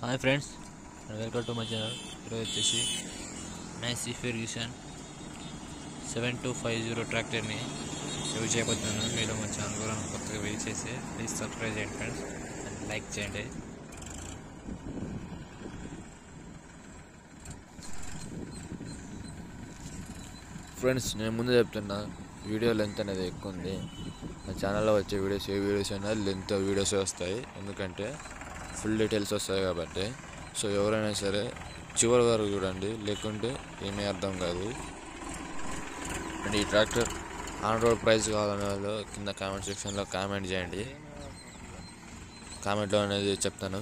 hi friends welcome to my channel ఈరోజు వచ్చేసి Massey Ferguson seven two five zero ట్రాక్టర్ని use చేయబోతున్నాను మీరు మా ఛానల్ కూడా కొత్తగా విజిట్ చేసి ప్లీజ్ సబ్స్క్రైబ్ చేయండి ఫ్రెండ్స్ అండ్ లైక్ చేయండి ఫ్రెండ్స్ నేను ముందే చెప్తున్నా వీడియో లెంత్ అనేది ఎక్కువ ఉంది నా ఛానల్లో వచ్చే వీడియోస్ ఏ వీడియోస్ అయినా లెంత్ వీడియోస్ వస్తాయి ఎందుకంటే ఫుల్ డీటెయిల్స్ వస్తాయి కాబట్టి సో ఎవరైనా సరే చివరి వరకు చూడండి లేకుంటే ఏమీ అర్థం కాదు అండ్ ఈ ట్రాక్టర్ ఆన్ రోడ్ ప్రైస్ కావాలనే వాళ్ళు కింద కామెంట్ సెక్షన్లో కామెంట్ చేయండి కామెంట్లో అనేది చెప్తాను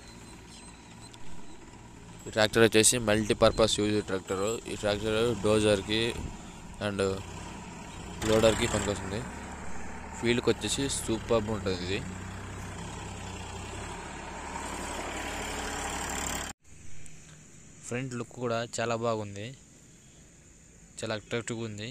ఈ ట్రాక్టర్ వచ్చేసి మల్టీపర్పస్ యూజ్ ట్రాక్టర్ ఈ ట్రాక్టర్ డోజర్కి అండ్ లోడర్కి పనికొస్తుంది ఫీల్డ్కి వచ్చేసి సూపర్బ్ ఉంటుంది ఇది ఫ్రంట్ లుక్ కూడా చాలా బాగుంది చాలా అట్రాక్టివ్గా ఉంది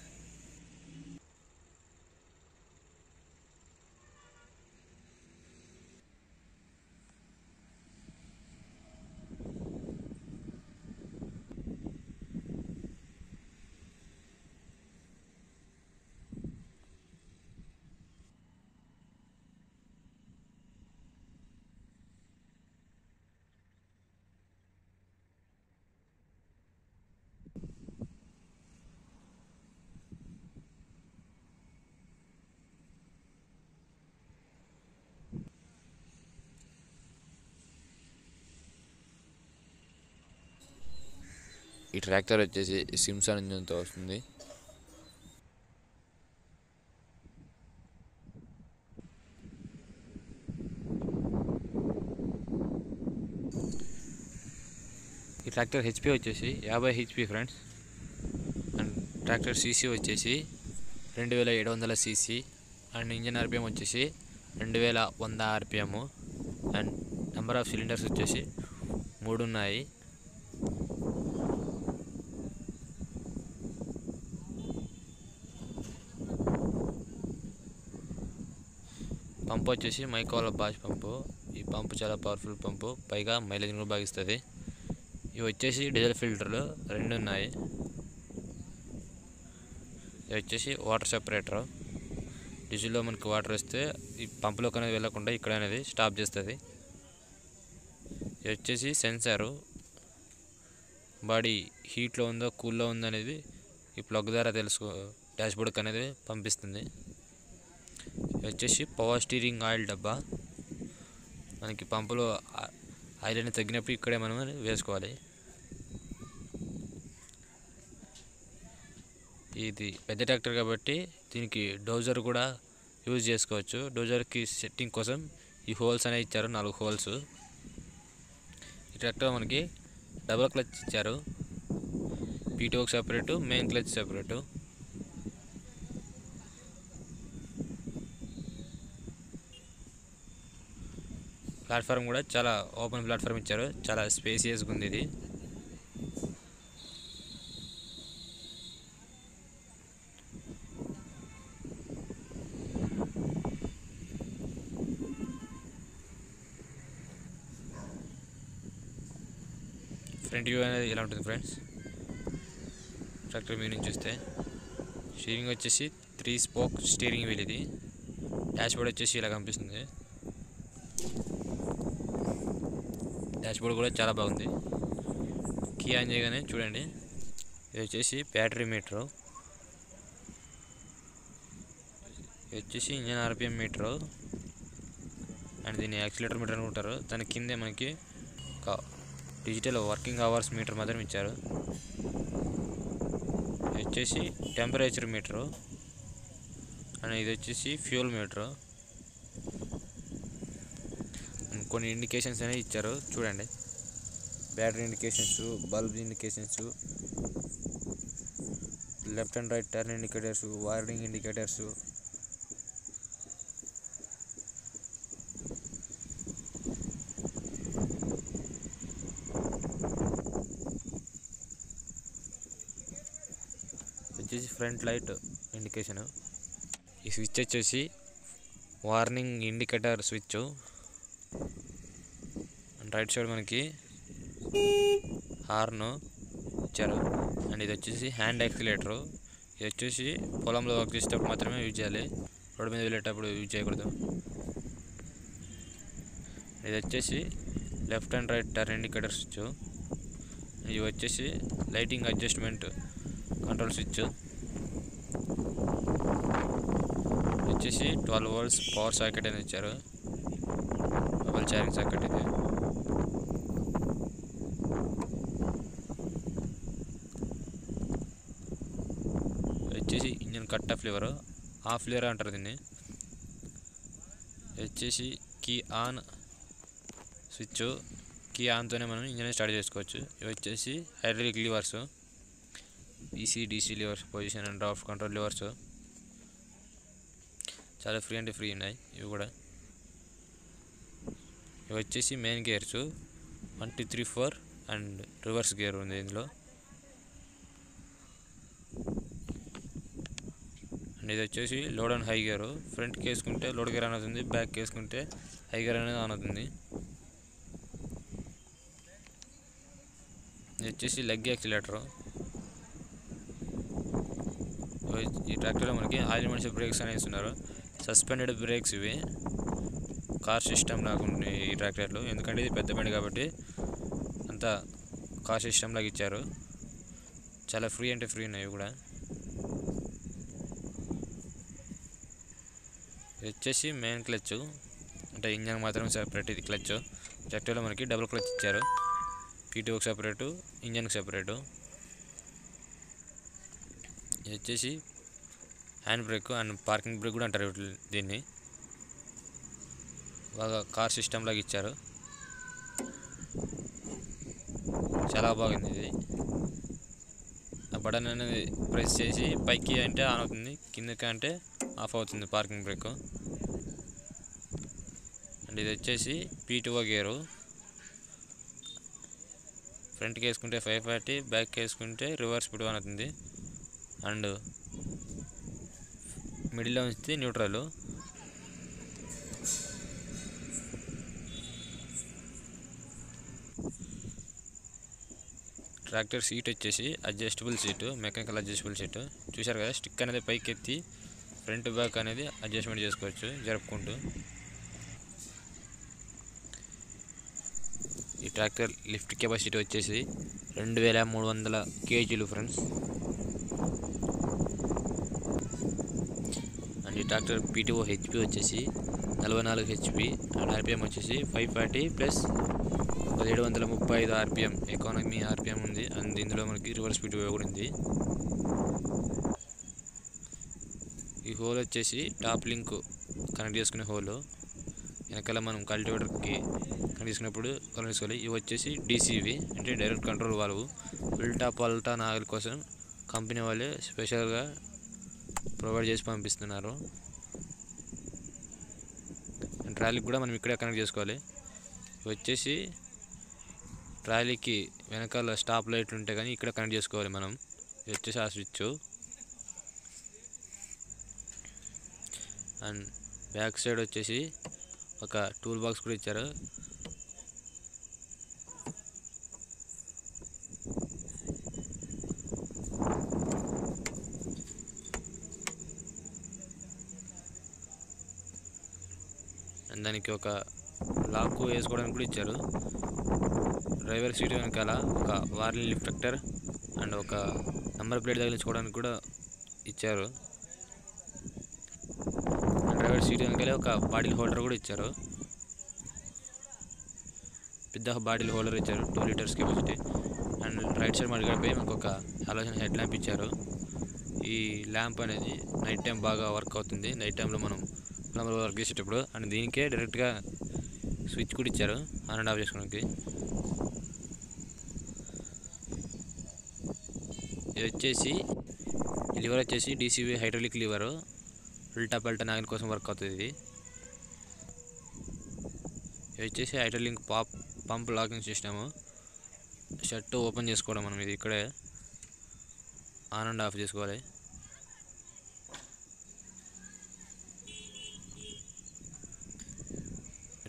ఈ ట్రాక్టర్ వచ్చేసి సిమ్సన్ ఇంజన్తో వస్తుంది ఈ ట్రాక్టర్ హెచ్పి వచ్చేసి యాభై HP friends and tractor CC వచ్చేసి రెండు వేల ఏడు వందల సీసీ అండ్ ఇంజన్ ఆర్పిఎం వచ్చేసి రెండు వేల వంద RPM and number of cylinders వచ్చేసి మూడు ఉన్నాయి పంపు వచ్చేసి మైకోల బాష్ పంపు ఈ పంపు చాలా పవర్ఫుల్ పంపు పైగా మైలేజ్ కూడా బాగా ఇస్తుంది ఇవి వచ్చేసి డీజిల్ ఫిల్టర్లు రెండు ఉన్నాయి ఇది వచ్చేసి వాటర్ సెపరేటర్ డీజిల్లో మనకి వాటర్ వస్తే ఈ పంపులోకి అనేది వెళ్ళకుండా ఇక్కడ అనేది స్టాప్ చేస్తుంది ఇది వచ్చేసి సెన్సారు బాడీ హీట్లో ఉందో కూల్లో ఉందో అనేది ఈ ప్లగ్ ద్వారా తెలుసుకో డాష్బోర్డ్కి అనేది పంపిస్తుంది ఇది వచ్చేసి పవర్ స్టీరింగ్ ఆయిల్ డబ్బా మనకి పంపులో ఆ- ఆయిల్ అనేది తగ్గినప్పుడు ఇక్కడే మనం వేసుకోవాలి ఇది పెద్ద ట్రాక్టర్ కాబట్టి దీనికి డోజర్ కూడా యూజ్ చేసుకోవచ్చు డోజర్కి సెట్టింగ్ కోసం ఈ హోల్స్ అనేవి ఇచ్చారు నాలుగు హోల్స్ ఈ ట్రాక్టర్ మనకి డబుల్ క్లచ్ ఇచ్చారు పీటీఓకి separate main clutch separate platform కూడా చాలా ఓపెన్ ప్లాట్ఫామ్ ఇచ్చారు చాలా స్పేసియస్గా ఉంది ఇది ఫ్రంట్ వ్యూ అనేది ఇలా ఉంటుంది ఫ్రెండ్స్ ట్రాక్టర్ వ్యూ నుంచి చూస్తే స్టీరింగ్ వచ్చేసి త్రీ స్పోక్ స్టీరింగ్ వీల్ ఇది డాష్ బోర్డ్ వచ్చేసి ఇలా కనిపిస్తుంది డాష్ బోర్డ్ కూడా చాలా బాగుంది కీ ఆన్ చేయగానే చూడండి ఇది వచ్చేసి బ్యాటరీ మీటరు ఇది వచ్చేసి ఇంజన్ ఆర్పిఎం మీటరు అండ్ దీన్ని యాక్సిలేటర్ మీటర్ అనుకుంటారు దాని కిందే మనకి ఒక డిజిటల్ వర్కింగ్ అవర్స్ మీటర్ మాత్రం ఇచ్చారు ఇది వచ్చేసి టెంపరేచర్ మీటరు అండ్ ఇది వచ్చేసి ఫ్యూల్ మీటరు అండ్ కొన్ని ఇండికేషన్స్ అనేవి ఇచ్చారు చూడండి battery indications bulb indications left and right turn indicators warning indicators వచ్చేసి ఫ్రంట్ లైట్ ఇండికేషన్ ఈ స్విచ్ వచ్చేసి warning indicator switch right side మనకి హార్న్ ఇచ్చారు అండ్ ఇది వచ్చేసి హ్యాండ్ యాక్సిలేటరు ఇది వచ్చేసి పొలంలో వర్క్ చేసేటప్పుడు మాత్రమే యూజ్ చేయాలి రోడ్డు మీద వెళ్ళేటప్పుడు యూజ్ చేయకూడదు ఇది వచ్చేసి left and right turn indicator switch ఇది వచ్చేసి లైటింగ్ అడ్జస్ట్మెంట్ కంట్రోల్ స్విచ్ వచ్చేసి ట్వెల్వ్ వోల్ట్స్ పవర్ సాకెట్ అని ఇచ్చారు మొబైల్ ఛార్జింగ్ సాకెట్ ఇది వచ్చేసి engine cut off lever off lever అంటారు దీన్ని వచ్చేసి కీ ఆన్ స్విచ్ కీ ఆన్తోనే మనం ఇంజన్ స్టార్ట్ చేసుకోవచ్చు ఇవి వచ్చేసి hydraulic levers EC DC levers position and draft control levers చాలా ఫ్రీ అంటే ఫ్రీ ఉన్నాయి ఇవి కూడా ఇవి వచ్చేసి main gears one two three four and reverse gear ఉంది ఇందులో అండ్ ఇది వచ్చేసి లోడ్ అండ్ హై గేర్ ఫ్రంట్కి వేసుకుంటే లోడ్ గేర్ అని అవుతుంది బ్యాక్ వేసుకుంటే హై గేర్ అనేది ఆన్ అవుతుంది ఇది వచ్చేసి లెగ్ యాక్సిలేటర్ ఈ ట్రాక్టర్లో మనకి ఆయిల్ మనిషి బ్రేక్స్ అనేవి ఇస్తున్నారు సస్పెండెడ్ బ్రేక్స్ ఇవి కార్ సిస్టమ్ లాగా ఉంది ఈ ట్రాక్టర్లో ఎందుకంటే ఇది పెద్ద బండి కాబట్టి అంతా కార్ సిస్టమ్ లాగా ఇచ్చారు చాలా ఫ్రీ అంటే ఫ్రీ ఉన్నాయి ఇవి కూడా ఇది వచ్చేసి మెయిన్ క్లచ్ అంటే ఇంజన్ మాత్రం సెపరేట్ ఇది క్లచ్ ట్రాక్టర్లో మనకి డబుల్ క్లచ్ ఇచ్చారు పీటీఓకి సెపరేటు ఇంజన్కి సెపరేటు ఇది వచ్చేసి hand brake and parking brake కూడా అంటారు వీటి- దీన్ని బాగా కార్ సిస్టమ్ లాగా ఇచ్చారు చాలా బాగుంది ఇది ఆ బటన్ అనేది ప్రెస్ చేసి పైకి అంటే ఆన్ అవుతుంది కిందకి అంటే ఆఫ్ అవుతుంది పార్కింగ్ బ్రేక్ అండ్ ఇది వచ్చేసి పీటుఓ గేరు ఫ్రంట్కి వేసుకుంటే ఫైవ్ ఫార్టీ బ్యాక్ వేసుకుంటే రివర్స్ స్పీడ్ వన్ అవుతుంది అండ్ మిడిల్లో ఉంచితే న్యూట్రల్ ట్రాక్టర్ సీట్ వచ్చేసి adjustable seat mechanical adjustable seat చూశారు కదా స్టిక్ అనేది పైకి ఎత్తి ఫ్రంట్ బ్యాక్ అనేది అడ్జస్ట్మెంట్ చేసుకోవచ్చు జరుపుకుంటూ ఈ ట్రాక్టర్ లిఫ్ట్ కెపాసిటీ వచ్చేసి రెండు వేల మూడు వందల కేజీలు ఫ్రెండ్స్ అండ్ ఈ ట్రాక్టర్ పీటీఓ హెచ్పి వచ్చేసి నలభై నాలుగు హెచ్పి అండ్ ఆర్పిఎం వచ్చేసి ఫైవ్ ఫార్టీ ప్లస్ పదిహేడు వందల ముప్పై ఐదు ఆర్పిఎం ఎకానమీ ఆర్పిఎం ఉంది అండ్ ఇందులో మనకి రివర్స్ స్పీడ్ కూడా ఉంది ఈ హోల్ వచ్చేసి టాప్ లింక్ కనెక్ట్ చేసుకునే హోల్ వెనకాల మనం కల్టివేటర్కి కనెక్ట్ చేసుకున్నప్పుడు కనెక్ట్ చేసుకోవాలి ఇవి వచ్చేసి డీసీవి అంటే డైరెక్ట్ కంట్రోల్ వాల్వ్ ఉల్టా పల్టా నాగల కోసం కంపెనీ వాళ్ళే స్పెషల్గా ప్రొవైడ్ చేసి పంపిస్తున్నారు ట్రాలీకి కూడా మనం ఇక్కడే కనెక్ట్ చేసుకోవాలి ఇవి వచ్చేసి ట్రాలీకి వెనకాల స్టాప్ లైట్లు ఉంటాయి కానీ ఇక్కడ కనెక్ట్ చేసుకోవాలి మనం ఇది వచ్చేసి ఆ స్విచ్ అండ్ బ్యాక్ సైడ్ వచ్చేసి ఒక టూల్ బాక్స్ కూడా ఇచ్చారు అండ్ దానికి ఒక లాక్ వేసుకోవడానికి కూడా ఇచ్చారు డ్రైవర్ సీట్ వెనకాల ఒక వార్లీ లిఫ్టెక్టర్ అండ్ ఒక నెంబర్ ప్లేట్ తగిలించుకోవడానికి కూడా ఇచ్చారు అండ్ డ్రైవర్ సీట్ వెనకాలే ఒక బాటిల్ హోల్డర్ కూడా ఇచ్చారు పెద్ద బాటిల్ హోల్డర్ ఇచ్చారు two liters capacity and right side మడిగడిపోయి మనకు ఒక ఆలోచన హెడ్ ల్యాంప్ ఇచ్చారు ఈ ల్యాంప్ అనేది నైట్ టైం బాగా వర్క్ అవుతుంది నైట్ టైంలో మనం ప్లంబర్ వర్క్ చేసేటప్పుడు అండ్ దీనికే డైరెక్ట్గా స్విచ్ కూడా ఇచ్చారు ఆన్ అండ్ ఆఫ్ చేసుకోవడానికి ఇది వచ్చేసి ఈ లివర్ వచ్చేసి డీసీబీ హైడ్రాలిక్ లివర్ ఉల్టా పల్టా నాగిన కోసం వర్క్ అవుతుంది ఇది ఇది వచ్చేసి hydraulic pop pump locking system షర్ట్ ఓపెన్ చేసుకోవడం మనం ఇది ఇక్కడే ఆన్ అండ్ ఆఫ్ చేసుకోవాలి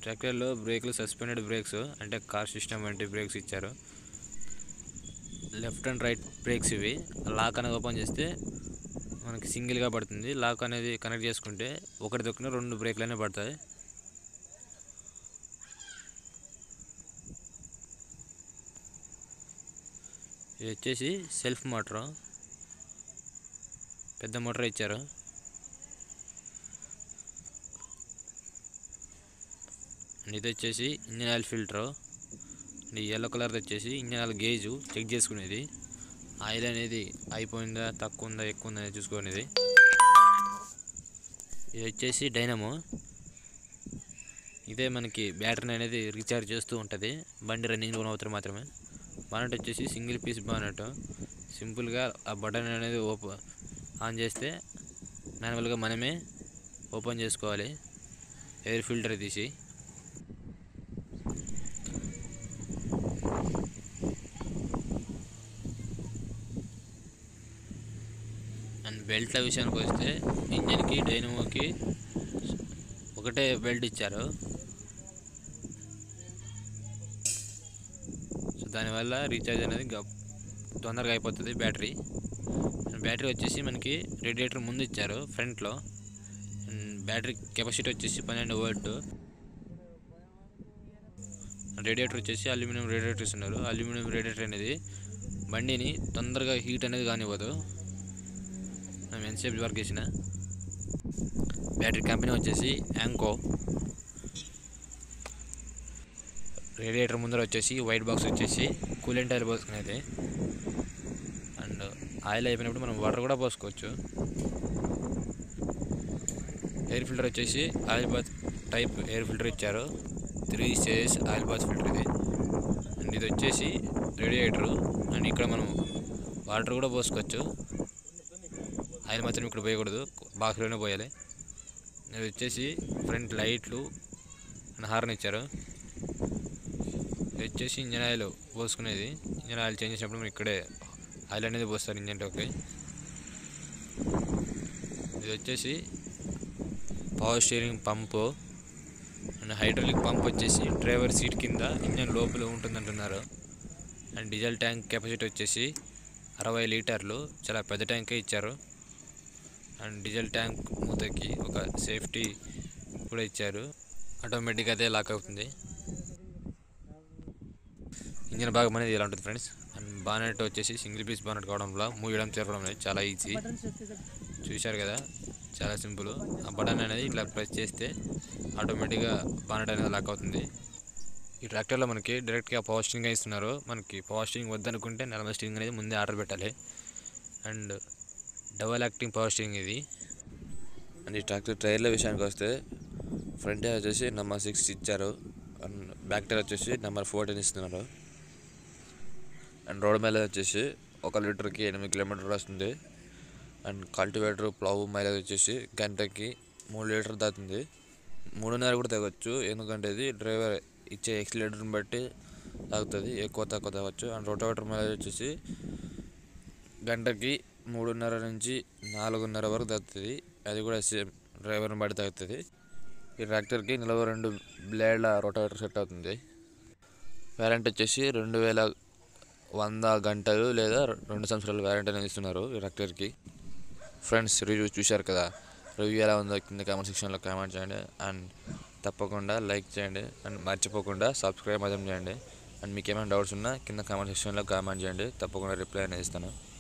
ట్రాక్టర్లో బ్రేక్లు సస్పెండెడ్ బ్రేక్స్ అంటే కార్ సిస్టమ్ వంటి బ్రేక్స్ ఇచ్చారు లెఫ్ట్ అండ్ రైట్ బ్రేక్స్ ఇవి లాక్ అనేది ఓపెన్ చేస్తే మనకి సింగిల్గా పడుతుంది లాక్ అనేది కనెక్ట్ చేసుకుంటే ఒకటి దొక్కిన రెండు బ్రేక్లు అనేవి పడతాయి ఇది వచ్చేసి సెల్ఫ్ మోటార్ పెద్ద మోటార్ ఇచ్చారు అండ్ ఇది వచ్చేసి ఇంజన్ ఆయిల్ ఫిల్టరు అండ్ ఈ ఎల్లో కలర్ వచ్చేసి ఇంజన్ ఆయిల్ గేజు చెక్ చేసుకునేది ఆయిల్ అనేది అయిపోయిందా తక్కువ ఉందా ఎక్కువ ఉందా అనేది చూసుకునేది ఇది వచ్చేసి డైనమో ఇదే మనకి బ్యాటరీ అనేది రీఛార్జ్ చేస్తూ ఉంటుంది బండి రన్నింగ్లో ఉన్నప్పుడు మాత్రమే బానట్ వచ్చేసి సింగిల్ పీస్ బానట్ సింపుల్గా ఆ బటన్ అనేది ఓపెన్ ఆన్ చేస్తే మాన్యువల్గా మనమే ఓపెన్ చేసుకోవాలి ఎయిర్ ఫిల్టర్ తీసి అండ్ బెల్ట్ల విషయానికి వస్తే ఇంజన్కి డైనమోకి ఒకటే బెల్ట్ ఇచ్చారు సో దానివల్ల రీఛార్జ్ అనేది గ- తొందరగా అయిపోతుంది బ్యాటరీ అండ్ బ్యాటరీ వచ్చేసి మనకి రేడియేటర్ ముందు ఇచ్చారు ఫ్రంట్లో అండ్ బ్యాటరీ కెపాసిటీ వచ్చేసి పన్నెండు వోల్ట్ రేడియేటర్ వచ్చేసి అల్యూమినియం రేడియేటర్ ఇస్తున్నారు అల్యూమినియం రేడియేటర్ అనేది బండిని తొందరగా హీట్ అనేది కానివ్వదు మనం ఎంతసేపు వర్క్ చేసిన బ్యాటరీ కంపెనీ వచ్చేసి యాంకో రేడియేటర్ ముందర వచ్చేసి వైట్ బాక్స్ వచ్చేసి కూలెంట్ ఆయిల్ పోసుకునేది అండ్ ఆయిల్ అయిపోయినప్పుడు మనం వాటర్ కూడా పోసుకోవచ్చు ఎయిర్ ఫిల్టర్ వచ్చేసి oil bath type air filter ఇచ్చారు three stages oil bath filter ఇది అండ్ ఇది వచ్చేసి రేడియేటరు అండ్ ఇక్కడ మనం వాటర్ కూడా పోసుకోవచ్చు ఆయిల్ మాత్రం ఇక్కడ పోయకూడదు బాక్స్లోనే పోయాలి ఇది వచ్చేసి ఫ్రంట్ లైట్లు అండ్ హార్న్ ఇచ్చారు ఇది వచ్చేసి ఇంజన్ ఆయిల్ పోసుకునేది ఇంజన్ ఆయిల్ చేంజ్ చేసినప్పుడు మనం ఇక్కడే ఆయిల్ అనేది పోస్తారు ఇంజన్లోకి ఇది వచ్చేసి power steering pump and hydraulic pump వచ్చేసి డ్రైవర్ సీట్ కింద ఇంజన్ లోపల ఉంటుందంటున్నారు అండ్ డీజిల్ ట్యాంక్ కెపాసిటీ వచ్చేసి అరవై లీటర్లు చాలా పెద్ద ట్యాంకే ఇచ్చారు అండ్ డీజిల్ ట్యాంక్ మూతకి ఒక సేఫ్టీ కూడా ఇచ్చారు ఆటోమేటిక్గా అదే లాక్ అవుతుంది ఇంజన్ భాగం అనేది ఇలా ఉంటుంది ఫ్రెండ్స్ అండ్ బానెట్ వచ్చేసి సింగిల్ పీస్ బానెట్ కావడంలో మూయడం చేరడం అనేది చాలా ఈజీ చూశారు కదా చాలా సింపుల్ ఆ బటన్ అనేది ఇట్లా ప్రెస్ చేస్తే ఆటోమేటిక్గా బానెట్ అనేది లాక్ అవుతుంది ఈ ట్రాక్టర్లో మనకి డైరెక్ట్గా పవర్ స్టీరింగ్ ఇస్తున్నారు మనకి పవర్ స్టీరింగ్ వద్దనుకుంటే నార్మల్ స్టీరింగ్ అనేది ముందే ఆర్డర్ పెట్టాలి and double acting power steering ఇది అండ్ ఈ ట్రాక్టర్ టైర్ల విషయానికి వస్తే ఫ్రంట్ టైర్ వచ్చేసి నెంబర్ సిక్స్ ఇచ్చారు అండ్ బ్యాక్ టైర్ వచ్చేసి నెంబర్ ఫోర్టీన్ ఇస్తున్నారు అండ్ రోడ్ మైలేజ్ వచ్చేసి ఒక లీటర్కి ఎనిమిది కిలోమీటర్ వస్తుంది అండ్ కల్టివేటర్ ప్లవ్ మైలేజ్ వచ్చేసి గంటకి మూడు లీటర్ దాతుంది మూడున్నర కూడా తగ్గొచ్చు ఎందుకంటే ఇది డ్రైవర్ ఇచ్చే ఎక్సిలేటర్ని బట్టి తాగుతుంది ఎక్కువ తక్కువ తాగొచ్చు అండ్ రోటోవేటర్ మైలేజ్ వచ్చేసి గంటకి మూడున్నర నుంచి నాలుగున్నర వరకు తగ్గుతుంది అది కూడా సేమ్ డ్రైవర్ని బట్టి తగ్గుతుంది ఈ ట్రాక్టర్కి నలభై రెండు బ్లేడ్ల రోటావేటర్ సెట్ అవుతుంది వ్యారంటీ వచ్చేసి రెండు వేల వంద గంటలు లేదా రెండు సంవత్సరాల వ్యారంటీ అనేది ఇస్తున్నారు ఈ ట్రాక్టర్కి ఫ్రెండ్స్ రివ్యూ చూశారు కదా రివ్యూ ఎలా ఉందో కింద కామెంట్ సెక్షన్లో కామెంట్ చేయండి అండ్ తప్పకుండా లైక్ చేయండి అండ్ మర్చిపోకుండా సబ్స్క్రైబ్ మాత్రం చేయండి అండ్ మీకు ఏమైనా డౌట్స్ ఉన్నా కింద కామెంట్ సెక్షన్లో కామెంట్ చేయండి తప్పకుండా రిప్లై అనేది ఇస్తాను